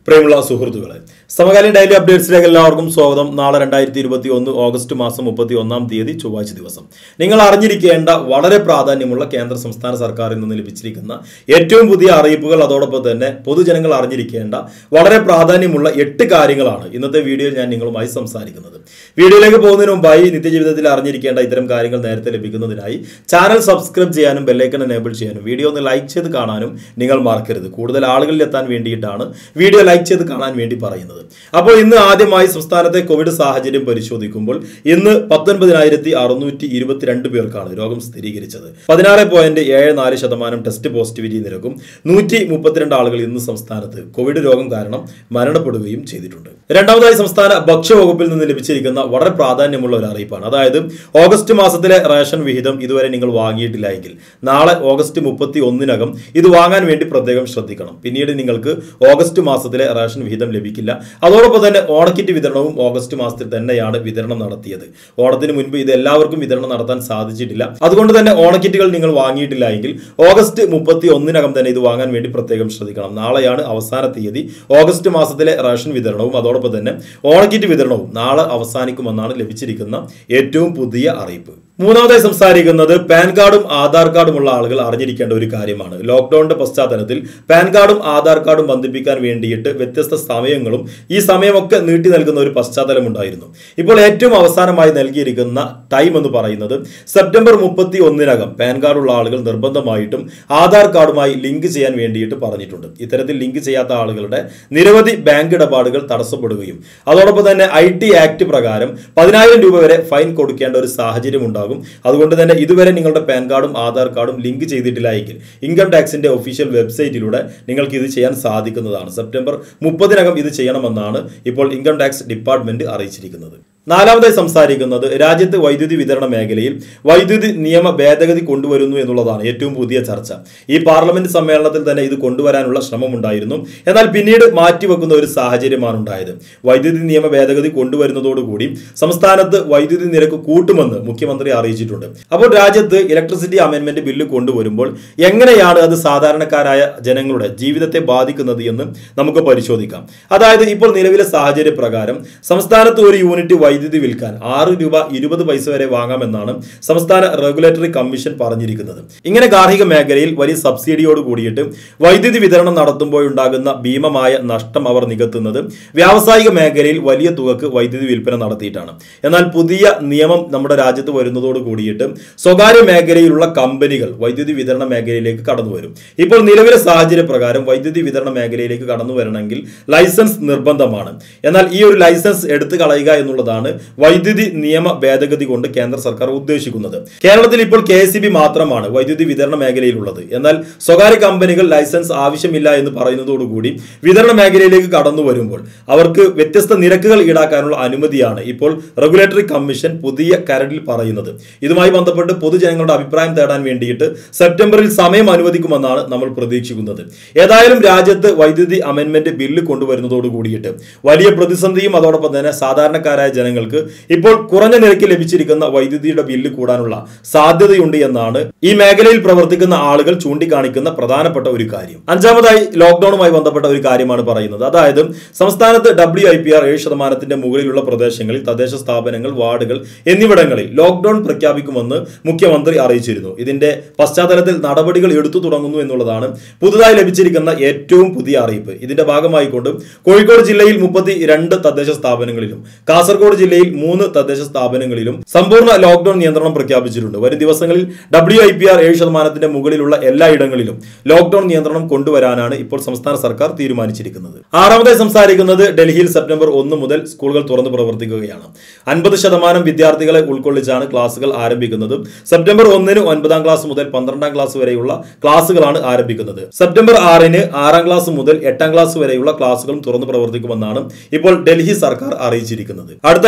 പ്രിയമുള്ള സുഹൃത്തുക്കളെ സമകാലീൻ ഡെയിലി അപ്ഡേറ്റ്സിലേക്ക് എല്ലാവർക്കും സ്വാഗതം നാളെ രണ്ടായിരത്തി ഇരുപത്തി ഒന്ന് ഓഗസ്റ്റ് മാസം മുപ്പത്തി ഒന്നാം തീയതി ചൊവ്വാഴ്ച ദിവസം നിങ്ങൾ അറിഞ്ഞിരിക്കേണ്ട വളരെ പ്രാധാന്യമുള്ള കേന്ദ്ര സംസ്ഥാന സർക്കാരിൽ നിന്ന് ലഭിച്ചിരിക്കുന്ന ഏറ്റവും പുതിയ അറിയിപ്പുകൾ അതോടൊപ്പം തന്നെ പൊതുജനങ്ങൾ അറിഞ്ഞിരിക്കേണ്ട വളരെ പ്രാധാന്യമുള്ള എട്ട് കാര്യങ്ങളാണ് ഇന്നത്തെ വീഡിയോയിൽ ഞാൻ നിങ്ങളുമായി സംസാരിക്കുന്നത് വീഡിയോയിലേക്ക് പോകുന്നതിന് മുമ്പായി നിത്യജീവിതത്തിൽ അറിഞ്ഞിരിക്കേണ്ട ഇത്തരം കാര്യങ്ങൾ നേരത്തെ ലഭിക്കുന്നതിനായി ചാനൽ സബ്സ്ക്രൈബ് ചെയ്യാനും ബെല്ലൈക്കൺ എനേബിൾ ചെയ്യാനും വീഡിയോ ഒന്ന് ലൈക്ക് ചെയ്ത് കാണാനും നിങ്ങൾ മറക്കരുത് കൂടുതൽ ആളുകളിൽ എത്താൻ വേണ്ടിയിട്ടാണ് വീഡിയോ ലൈക്ക് ചെയ്ത് കാണാൻ വേണ്ടി പറയുന്നത് അപ്പോൾ ഇന്ന് ആദ്യമായി സംസ്ഥാനത്തെ കോവിഡ് സാഹചര്യം പരിശോധിക്കുമ്പോൾ ഇന്ന് പത്തൊൻപതിനായിരത്തി അറുന്നൂറ്റി ഇരുപത്തിരണ്ട് പേർക്കാണ് രോഗം സ്ഥിരീകരിച്ചത് പതിനാറ് പോയിന്റ് ഏഴ് നാല് ശതമാനം ടെസ്റ്റ് പോസിറ്റിവിറ്റി നിരക്കും നൂറ്റി മുപ്പത്തിരണ്ട് ആളുകൾ ഇന്ന് സംസ്ഥാനത്ത് കോവിഡ് രോഗം കാരണം മരണപ്പെടുകയും ചെയ്തിട്ടുണ്ട് രണ്ടാമതായി സംസ്ഥാന ഭക്ഷ്യവകുപ്പിൽ നിന്ന് ലഭിച്ചിരിക്കുന്ന വളരെ പ്രാധാന്യമുള്ള ഒരു അറിയിപ്പാണ് അതായത് ഓഗസ്റ്റ് മാസത്തിലെ റേഷൻ വിഹിതം ഇതുവരെ നിങ്ങൾ വാങ്ങിയിട്ടില്ല എങ്കിൽ നാളെ ഓഗസ്റ്റ് മുപ്പത്തി ഒന്നിനകം ഇത് വാങ്ങാൻ വേണ്ടി പ്രത്യേകം ശ്രദ്ധിക്കണം പിന്നീട് നിങ്ങൾക്ക് ഓഗസ്റ്റ് മാസത്തിലെ റേഷൻ വിഹിതം ലഭിക്കില്ല അതോടൊപ്പം തന്നെ ഓണക്കിറ്റ് വിതരണവും ഓഗസ്റ്റ് മാസത്തിൽ തന്നെയാണ് വിതരണം നടത്തിയത് ഓണത്തിന് മുൻപ് ഇത് എല്ലാവർക്കും വിതരണം നടത്താൻ സാധിച്ചിട്ടില്ല അതുകൊണ്ട് തന്നെ ഓണക്കിറ്റുകൾ നിങ്ങൾ വാങ്ങിയിട്ടില്ല എങ്കിൽ ഓഗസ്റ്റ് മുപ്പത്തി ഒന്നിനകം തന്നെ ഇത് വാങ്ങാൻ വേണ്ടി പ്രത്യേകം ശ്രദ്ധിക്കണം നാളെയാണ് അവസാന തീയതി ഓഗസ്റ്റ് മാസത്തിലെ റേഷൻ വിതരണവും അതോടൊപ്പം തന്നെ ഓണക്കിറ്റ് വിതരണവും നാളെ അവസാനിക്കുമെന്നാണ് ലഭിച്ചിരിക്കുന്ന ഏറ്റവും പുതിയ അറിയിപ്പ് മൂന്നാമതായി സംസാരിക്കുന്നത് പാൻ കാർഡും ആധാർ കാർഡുമുള്ള ആളുകൾ അറിഞ്ഞിരിക്കേണ്ട ഒരു കാര്യമാണ് ലോക്ക്ഡൌണിന്റെ പശ്ചാത്തലത്തിൽ പാൻ കാർഡും ആധാർ കാർഡും ബന്ധിപ്പിക്കാൻ വേണ്ടിയിട്ട് വ്യത്യസ്ത സമയങ്ങളും ഈ സമയമൊക്കെ നീട്ടി നൽകുന്ന ഒരു പശ്ചാത്തലം ഉണ്ടായിരുന്നു ഇപ്പോൾ ഏറ്റവും അവസാനമായി നൽകിയിരിക്കുന്ന ടൈം എന്ന് പറയുന്നത് സെപ്റ്റംബർ മുപ്പത്തി ഒന്നിനകം പാൻ കാർഡുള്ള ആളുകൾ നിർബന്ധമായിട്ടും ആധാർ കാർഡുമായി ലിങ്ക് ചെയ്യാൻ വേണ്ടിയിട്ട് പറഞ്ഞിട്ടുണ്ട് ഇത്തരത്തിൽ ലിങ്ക് ചെയ്യാത്ത ആളുകളുടെ നിരവധി ബാങ്ക് ഇടപാടുകൾ തടസ്സപ്പെടുകയും അതോടൊപ്പം തന്നെ ഐ ടി ആക്ട് പ്രകാരം പതിനായിരം രൂപ വരെ ഫൈൻ കൊടുക്കേണ്ട ഒരു സാഹചര്യം ഉണ്ടാകും അതുകൊണ്ട് തന്നെ ഇതുവരെ നിങ്ങളുടെ പാൻ കാർഡും ആധാർ കാർഡും ലിങ്ക് ചെയ്തിട്ടില്ല എങ്കിൽ ഇൻകം ടാക്സിന്റെ ഒഫീഷ്യൽ വെബ്സൈറ്റിലൂടെ നിങ്ങൾക്ക് ഇത് ചെയ്യാൻ സാധിക്കുന്നതാണ് സെപ്റ്റംബർ മുപ്പതിനകം ഇത് ചെയ്യണമെന്നാണ് ഇപ്പോൾ ഇൻകം ടാക്സ് ഡിപ്പാർട്ട്മെന്റ് അറിയിച്ചിരിക്കുന്നത് നാലാമതായി സംസാരിക്കുന്നത് രാജ്യത്ത് വൈദ്യുതി വിതരണ മേഖലയിൽ വൈദ്യുതി നിയമ ഭേദഗതി കൊണ്ടുവരുന്നു എന്നുള്ളതാണ് ഏറ്റവും പുതിയ ചർച്ച ഈ പാർലമെന്റ് സമ്മേളനത്തിൽ തന്നെ ഇത് കൊണ്ടുവരാനുള്ള ശ്രമമുണ്ടായിരുന്നു എന്നാൽ പിന്നീട് മാറ്റിവെക്കുന്ന ഒരു സാഹചര്യമാണ് ഉണ്ടായത് വൈദ്യുതി നിയമ ഭേദഗതി കൊണ്ടുവരുന്നതോടുകൂടി സംസ്ഥാനത്ത് വൈദ്യുതി നിരക്ക് കൂട്ടുമെന്ന് മുഖ്യമന്ത്രി അറിയിച്ചിട്ടുണ്ട് അപ്പോൾ രാജ്യത്ത് ഇലക്ട്രിസിറ്റി അമെന്റ്മെന്റ് ബില്ല് കൊണ്ടുവരുമ്പോൾ എങ്ങനെയാണ് അത് സാധാരണക്കാരായ ജനങ്ങളുടെ ജീവിതത്തെ ബാധിക്കുന്നത് എന്ന് നമുക്ക് പരിശോധിക്കാം അതായത് ഇപ്പോൾ നിലവിലെ സാഹചര്യ പ്രകാരം സംസ്ഥാനത്ത് ഒരു യൂണിറ്റ് വൈദ്യുതി വിൽക്കാൻ ആറ് രൂപ ഇരുപത് പൈസ വരെ വാങ്ങാമെന്നാണ് സംസ്ഥാന റെഗുലേറ്ററി കമ്മീഷൻ പറഞ്ഞിരിക്കുന്നത് ഇങ്ങനെ ഗാർഹിക മേഖലയിൽ വലിയ സബ്സിഡിയോട് കൂടിയിട്ട് വൈദ്യുതി വിതരണം നടത്തുമ്പോഴുണ്ടാകുന്ന ഭീമമായ നഷ്ടം അവർ നികത്തുന്നത് വ്യാവസായിക മേഖലയിൽ വലിയ തുകക്ക് വൈദ്യുതി വിൽപ്പന നടത്തിയിട്ടാണ് എന്നാൽ പുതിയ നിയമം നമ്മുടെ രാജ്യത്ത് വരുന്നതോട് കൂടിയിട്ട് സ്വകാര്യ മേഖലയിലുള്ള കമ്പനികൾ വൈദ്യുതി വിതരണ മേഖലയിലേക്ക് കടന്നു വരും ഇപ്പോൾ നിലവിലെ സാഹചര്യ പ്രകാരം വൈദ്യുതി വിതരണ മേഖലയിലേക്ക് കടന്നു വരണമെങ്കിൽ ലൈസൻസ് നിർബന്ധമാണ് എന്നാൽ ഈ ഒരു ലൈസൻസ് എടുത്തു കളയുക എന്നുള്ളതാണ് വൈദ്യുതി നിയമ ഭേദഗതി കൊണ്ട് കേന്ദ്ര സർക്കാർ ഉദ്ദേശിക്കുന്നത് കേരളത്തിൽ ഇപ്പോൾ കെ മാത്രമാണ് വൈദ്യുതി വിതരണ മേഖലയിലുള്ളത് എന്നാൽ സ്വകാര്യ കമ്പനികൾ ലൈസൻസ് ആവശ്യമില്ല എന്ന് പറയുന്നതോടുകൂടി വിതരണ മേഖലയിലേക്ക് കടന്നു വരുമ്പോൾ അവർക്ക് വ്യത്യസ്ത നിരക്കുകൾ ഈടാക്കാനുള്ള അനുമതിയാണ് ഇപ്പോൾ റെഗുലേറ്ററി കമ്മീഷൻ പുതിയ കരടിൽ പറയുന്നത് ഇതുമായി ബന്ധപ്പെട്ട് പൊതുജനങ്ങളുടെ അഭിപ്രായം തേടാൻ വേണ്ടിയിട്ട് സെപ്റ്റംബറിൽ സമയം അനുവദിക്കുമെന്നാണ് നമ്മൾ പ്രതീക്ഷിക്കുന്നത് ഏതായാലും രാജ്യത്ത് വൈദ്യുതി അമെന്റ്മെന്റ് ബില്ല് കൊണ്ടുവരുന്നതോട് കൂടിയിട്ട് വലിയ പ്രതിസന്ധിയും അതോടൊപ്പം തന്നെ സാധാരണക്കാരായ ജനങ്ങൾക്ക് ഇപ്പോൾ കുറഞ്ഞ നിരക്കിൽ ലഭിച്ചിരിക്കുന്ന വൈദ്യുതിയുടെ ബില്ല് കൂടാനുള്ള സാധ്യതയുണ്ട് എന്നാണ് ഈ മേഖലയിൽ പ്രവർത്തിക്കുന്ന ആളുകൾ ചൂണ്ടിക്കാണിക്കുന്ന പ്രധാനപ്പെട്ട ഒരു കാര്യം അഞ്ചാമതായി ലോക്ക്ഡൌണുമായി ബന്ധപ്പെട്ട ഒരു കാര്യമാണ് പറയുന്നത് അതായത് സംസ്ഥാനത്ത് ഡബ്ല്യു ഐ പി ആർ ഏഴ് ശതമാനത്തിന്റെ മുകളിലുള്ള പ്രദേശങ്ങളിൽ തദ്ദേശ സ്ഥാപനങ്ങൾ വാർഡുകൾ എന്നിവിടങ്ങളിൽ ലോക്ക്ഡൌൺ പ്രഖ്യാപിക്കുമെന്ന് മുഖ്യമന്ത്രി അറിയിച്ചിരുന്നു ഇതിന്റെ പശ്ചാത്തലത്തിൽ നടപടികൾ എടുത്തു തുടങ്ങുന്നു എന്നുള്ളതാണ് പുതുതായി ലഭിച്ചിരിക്കുന്ന ഏറ്റവും പുതിയ അറിയിപ്പ് ഇതിന്റെ ഭാഗമായിക്കൊണ്ട് കോഴിക്കോട് ജില്ലയിൽ മുപ്പത്തി രണ്ട് തദ്ദേശ സ്ഥാപനങ്ങളിലും കാസർഗോഡ് ജില്ലയിൽ മൂന്ന് തദ്ദേശ സ്ഥാപനങ്ങളിലും സമ്പൂർണ്ണ ലോക്ക്ഡൌൺ നിയന്ത്രണം പ്രഖ്യാപിച്ചിട്ടുണ്ട് വരും ദിവസങ്ങളിൽ ഡബ്ല്യു ഐ പി ആർ ഏഴ് ശതമാനത്തിന്റെ മുകളിലുള്ള എല്ലാ ഇടങ്ങളിലും ലോക്ക്ഡൌൺ നിയന്ത്രണം കൊണ്ടുവരാനാണ് ഇപ്പോൾ സംസ്ഥാന സർക്കാർ തീരുമാനിച്ചിരിക്കുന്നത് ആറാമതായി സംസാരിക്കുന്നത് ഡൽഹിയിൽ സെപ്റ്റംബർ ഒന്ന് മുതൽ സ്കൂളുകൾ തുറന്നു പ്രവർത്തിക്കുകയാണ് അൻപത് ശതമാനം വിദ്യാർത്ഥികളെ ഉൾക്കൊള്ളിച്ചാണ് ക്ലാസുകൾ ആരംഭിക്കുന്നത് സെപ്റ്റംബർ ഒന്നിന് ഒൻപതാം ക്ലാസ് മുതൽ പന്ത്രണ്ടാം ക്ലാസ് വരെയുള്ള ക്ലാസുകളാണ് ആരംഭിക്കുന്നത് സെപ്റ്റംബർ ആറിന് ആറാം ക്ലാസ് മുതൽ എട്ടാം ക്ലാസ് വരെയുള്ള ക്ലാസുകളും തുറന്നു പ്രവർത്തിക്കുമെന്നാണ് ഇപ്പോൾ ഡൽഹി സർക്കാർ അറിയിച്ചിരിക്കുന്നത് അടുത്ത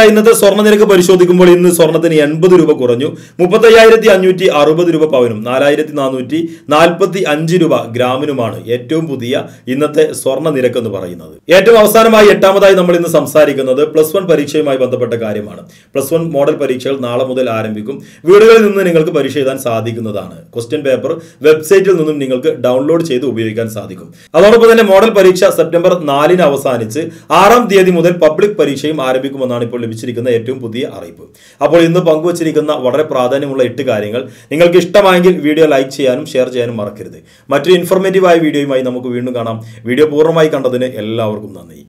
ഇന്നത്തെ സ്വർണ്ണ നിരക്ക് പരിശോധിക്കുമ്പോൾ ഇന്ന് സ്വർണ്ണത്തിന് എൺപത് രൂപ കുറഞ്ഞു മുപ്പത്തയ്യായിരത്തി അഞ്ഞൂറ്റി അറുപത് രൂപ പവനും നാലായിരത്തി നാനൂറ്റി നാൽപ്പത്തി അഞ്ച് രൂപ ഗ്രാമിനുമാണ് ഏറ്റവും പുതിയ ഇന്നത്തെ സ്വർണ്ണ നിരക്ക് എന്ന് പറയുന്നത് ഏറ്റവും അവസാനമായി എട്ടാമതായി നമ്മൾ ഇന്ന് സംസാരിക്കുന്നത് പ്ലസ് വൺ പരീക്ഷയുമായി ബന്ധപ്പെട്ട കാര്യമാണ് പ്ലസ് വൺ മോഡൽ പരീക്ഷകൾ നാളെ മുതൽ ആരംഭിക്കും വീടുകളിൽ നിന്ന് നിങ്ങൾക്ക് പരീക്ഷ എഴുതാൻ സാധിക്കുന്നതാണ് ക്വസ്റ്റ്യൻ പേപ്പർ വെബ്സൈറ്റിൽ നിന്നും നിങ്ങൾക്ക് ഡൗൺലോഡ് ചെയ്ത് ഉപയോഗിക്കാൻ സാധിക്കും അതോടൊപ്പം തന്നെ മോഡൽ പരീക്ഷ സെപ്റ്റംബർ നാലിന് അവസാനിച്ച് ആറാം തീയതി മുതൽ പബ്ലിക് പരീക്ഷയും ആരംഭിക്കുമെന്നാണ് ഇപ്പോൾ ലഭിച്ചിരിക്കുന്ന ഏറ്റവും പുതിയ അറിയിപ്പ് അപ്പോൾ ഇന്ന് പങ്കുവച്ചിരിക്കുന്ന വളരെ പ്രാധാന്യമുള്ള എട്ട് കാര്യങ്ങൾ നിങ്ങൾക്ക് ഇഷ്ടമായെങ്കിൽ വീഡിയോ ലൈക്ക് ചെയ്യാനും ഷെയർ ചെയ്യാനും മറക്കരുത് മറ്റൊരു ഇൻഫോർമേറ്റീവായ വീഡിയോയുമായി നമുക്ക് വീണ്ടും കാണാം വീഡിയോ പൂർണ്ണമായി കണ്ടതിന് എല്ലാവർക്കും നന്ദി